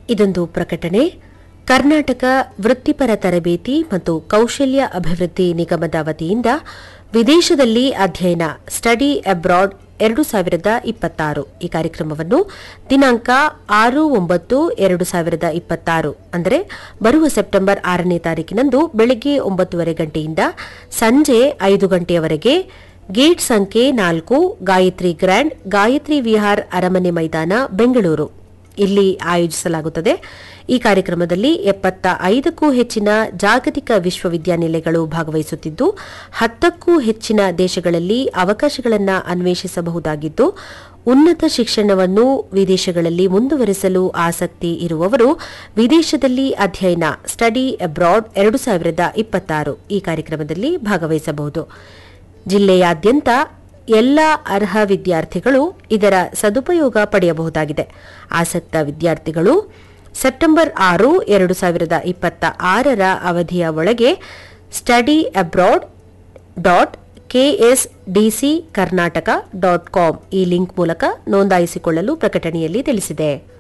ಇದೊಂದು ಪ್ರಕಟಣೆ ಕರ್ನಾಟಕ ವೃತ್ತಿಪರ ತರಬೇತಿ ಮತ್ತು ಕೌಶಲ್ಯ ಅಭಿವೃದ್ಧಿ ನಿಗಮದ ವತಿಯಿಂದ ವಿದೇಶದಲ್ಲಿ ಅಧ್ಯಯನ ಸ್ಟಡಿ ಅಬ್ರಾಡ್ ಎರಡು ಸಾವಿರದ ಇಪ್ಪತ್ತಾರು ಈ ಕಾರ್ಯಕ್ರಮವನ್ನು ದಿನಾಂಕ ಆರು ಒಂಬತ್ತು ಎರಡು ಸಾವಿರದ ಇಪ್ಪತ್ತಾರು ಅಂದರೆ ಬರುವ ಸೆಪ್ಟೆಂಬರ್ ಆರನೇ ತಾರೀಕಿನಂದು ಬೆಳಗ್ಗೆ ಒಂಬತ್ತುವರೆ ಗಂಟೆಯಿಂದ ಸಂಜೆ ಐದು ಗಂಟೆಯವರೆಗೆ ಗೇಟ್ ಸಂಖ್ಯೆ ನಾಲ್ಕು ಗಾಯತ್ರಿ ಗ್ರ್ಯಾಂಡ್ ಗಾಯತ್ರಿ ವಿಹಾರ್ ಅರಮನೆ ಮೈದಾನ ಬೆಂಗಳೂರು ಇಲ್ಲಿ ಆಯೋಜಿಸಲಾಗುತ್ತದೆ ಈ ಕಾರ್ಯಕ್ರಮದಲ್ಲಿ ಎಪ್ಪತ್ತ ಐದಕ್ಕೂ ಹೆಚ್ಚಿನ ಜಾಗತಿಕ ವಿಶ್ವವಿದ್ಯಾನಿಲಯಗಳು ಭಾಗವಹಿಸುತ್ತಿದ್ದು ಹತ್ತಕ್ಕೂ ಹೆಚ್ಚಿನ ದೇಶಗಳಲ್ಲಿ ಅವಕಾಶಗಳನ್ನು ಅನ್ವೇಷಿಸಬಹುದಾಗಿದ್ದು ಉನ್ನತ ಶಿಕ್ಷಣವನ್ನು ವಿದೇಶಗಳಲ್ಲಿ ಮುಂದುವರೆಸಲು ಆಸಕ್ತಿ ಇರುವವರು ವಿದೇಶದಲ್ಲಿ ಅಧ್ಯಯನ ಸ್ಟಡಿ ಅಬ್ರಾಡ್ ಎರಡು ಸಾವಿರದ ಇಪ್ಪತ್ತಾರು ಈ ಕಾರ್ಯಕ್ರಮದಲ್ಲಿ ಭಾಗವಹಿಸಬಹುದು ಜಿಲ್ಲೆಯಾದ್ಯಂತ ಎಲ್ಲ ಅರ್ಹ ವಿದ್ಯಾರ್ಥಿಗಳು ಇದರ ಸದುಪಯೋಗ ಪಡೆಯಬಹುದಾಗಿದೆ ಆಸಕ್ತ ವಿದ್ಯಾರ್ಥಿಗಳು ಸೆಪ್ಟೆಂಬರ್ ಆರು ಎರಡು ಸಾವಿರದ ಇಪ್ಪತ್ತ ಆರರ ಅವಧಿಯ ಒಳಗೆ study abroad dot KSDC Karnataka dot com ಈ ಲಿಂಕ್ ಮೂಲಕ ನೋಂದಾಯಿಸಿಕೊಳ್ಳಲು ಪ್ರಕಟಣೆಯಲ್ಲಿ ತಿಳಿಸಿದೆ